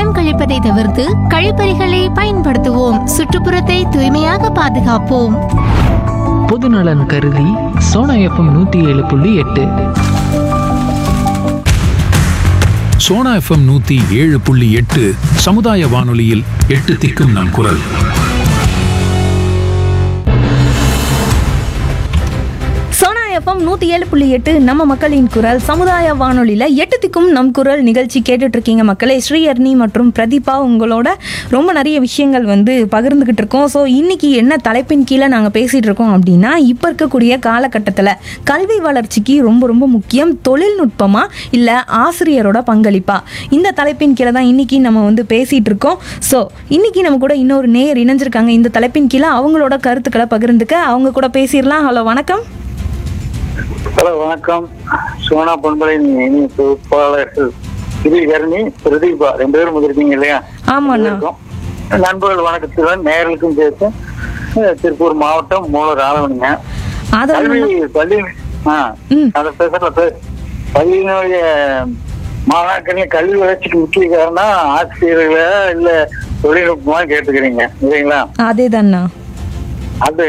மலம் கழிப்பதை தவிர்த்து கழிப்பறைகளை பயன்படுத்துவோம் சுற்றுப்புறத்தை தூய்மையாக பாதுகாப்போம் பொதுநலன் கருதி சோனா எஃப்எம் நூற்றி ஏழு புள்ளி எட்டு சோனா எஃப்எம் நூத்தி ஏழு புள்ளி எட்டு சமுதாய வானொலியில் எட்டு திக்கும் நம் குரல் சோனா எஃப்எம் நூற்றி ஏழு புள்ளி எட்டு நம்ம மக்களின் குரல் சமுதாய வானொலியில் எட்டு திக்கும் நம் குரல் நிகழ்ச்சி கேட்டுட்டு இருக்கீங்க மக்களே ஸ்ரீஹர்னி மற்றும் பிரதீபா உங்களோட ரொம்ப நிறைய விஷயங்கள் வந்து பகிர்ந்துக்கிட்டு இருக்கோம் ஸோ இன்னைக்கு என்ன தலைப்பின் கீழே நாங்கள் பேசிகிட்டு இருக்கோம் அப்படின்னா இப்போ இருக்கக்கூடிய காலகட்டத்தில் கல்வி வளர்ச்சிக்கு ரொம்ப ரொம்ப முக்கியம் தொழில்நுட்பமா இல்லை ஆசிரியரோட பங்களிப்பா இந்த தலைப்பின் கீழே தான் இன்னைக்கு நம்ம வந்து பேசிகிட்டு இருக்கோம் ஸோ இன்னைக்கு நம்ம கூட இன்னொரு நேயர் இணைஞ்சிருக்காங்க இந்த தலைப்பின் கீழே அவங்களோட கருத்துக்களை பகிர்ந்துக்க அவங்க கூட பேசிடலாம் ஹலோ வணக்கம் ஹலோ வணக்கம் சோனா பண்பலின் இனி தொகுப்பாளர்கள் ஸ்ரீகரணி பிரதீபா ரெண்டு பேரும் வந்திருக்கீங்க இல்லையா ஆமாண்ணா இருக்கும். நண்பர்கள் வணக்கத்துடன் நேர்களுக்கும் சேர்த்து அஹ், திருப்பூர் மாவட்டம் மூலர் ஆளவனிங்க அது கல்வி பள்ளி ஆ ம். அந்த பேசுற பேர் பள்ளியினுடைய மாணாக்கரின் கல்வி வளர்ச்சிக்கு முக்கிய காரணம் ஆசிரியர்களா இல்ல தொழில்நுட்பமா கேட்டுக்கிறீங்க இல்லைங்களா அதேதாண்ணா அது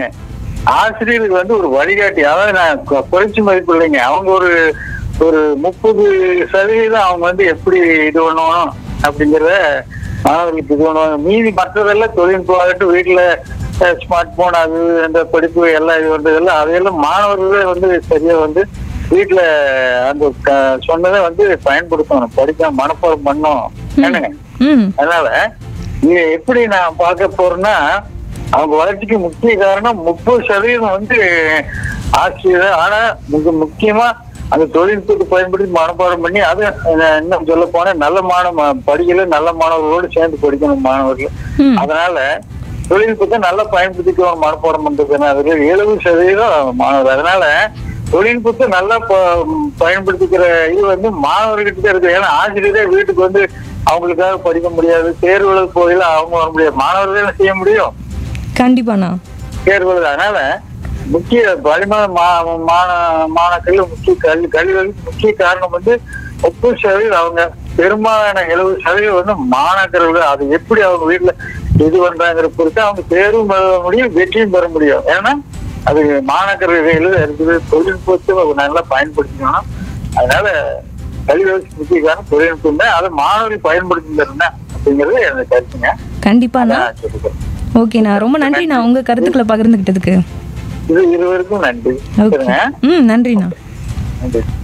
ஆசிரியருக்கு வந்து ஒரு வழிகாட்டி அதாவது நான் கு- குறைச்சு மதிப்பு இல்லைங்க அவங்க ஒரு ஒரு முப்பது சதவீதம் அவங்க வந்து எப்படி இது பண்ணணும் அப்படிங்கிறத மாணவர்களுக்கு இது பண்ணுவாங்க மீதி மற்றதெல்லாம் தொழில்நுட்பம் ஆகட்டும் வீட்டுல ஸ்மார்ட் போன் அது அந்த படிப்பு எல்லாம் இது பண்றதெல்லாம் அதையெல்லாம் மாணவர்களே வந்து சரியா வந்து வீட்டுல அந்த க- சொன்னதை வந்து பயன்படுத்தணும் படிக்க மனப்பாடம் பண்ணணும் என்னங்க ம் அதனால இது எப்படி நான் பார்க்க போறேன்னா அவங்க வளர்ச்சிக்கு முக்கிய காரணம் முப்பது சதவீதம் வந்து ஆசிரியர் ஆனா மிக முக்கியமா அந்த தொழில்நுட்பத்தை பயன்படுத்தி மனப்பாடம் பண்ணி அது அஹ், இன்னும் சொல்ல போனா நல்ல மாணவ படிக்கல நல்ல மாணவர்களோடு சேர்ந்து படிக்கணும் மாணவர்கள் ம். அதனால தொழில்நுட்பத்தை நல்லா பயன்படுத்திக்கணும் மனப்பாடம் பண்றதுன்னா அதுல எழுபது சதவீதம் மாணவர் அதனால தொழில்நுட்பத்தை நல்லா ப- பயன்படுத்திக்கிற இது வந்து மாணவர்கிட்ட இருக்கு ஏன்னா ஆசிரியரே வீட்டுக்கு வந்து அவங்களுக்காக படிக்க முடியாது தேர்வு எழுத போயில அவங்க வர முடியாது மாணவர்கள் என்ன செய்ய முடியும் கண்டிப்பாண்ணா தேர்வு எழுத அதனால முக்கிய வலிமான மா- மாண- மாணாக்கர்கள் முக்கிய கல்வி கல்விகளுக்கு முக்கிய காரணம் வந்து முப்பது சதவீதம் அவங்க பெரும்பாலான எழுபது சதவீதம் வந்து மாணாக்கர்கள் அது எப்படி அவங்க வீட்டுல இது பண்றாங்கிற பொறுத்து அவங்க தேர்வும் எழுத முடியும் வெற்றியும் பெற முடியும் ஏன்னா அது மாணாக்கர்கள் கையில இருக்குது தொழில்நுட்பத்தை அவங்க நல்லா பயன்படுத்திக்கணும் அதனால கல்வி வளர்ச்சி முக்கிய காரணம் தொழில்நுட்பம் தான் அதை மாணவர்கள் பயன்படுத்தி தரணும் அப்படிங்கிறது எனது கருத்துங்க கண்டிப்பாண்ணா நான் சொல்லிக்கிறேன் ஓகேண்ணா ரொம்ப நன்றிண்ணா உங்க கருத்துக்களை பகிர்ந்துக்கிட்டதுக்கு இது இருவருக்கும் நன்றி ஓகே சரிங்க ம் நன்றிண்ணா நன்றி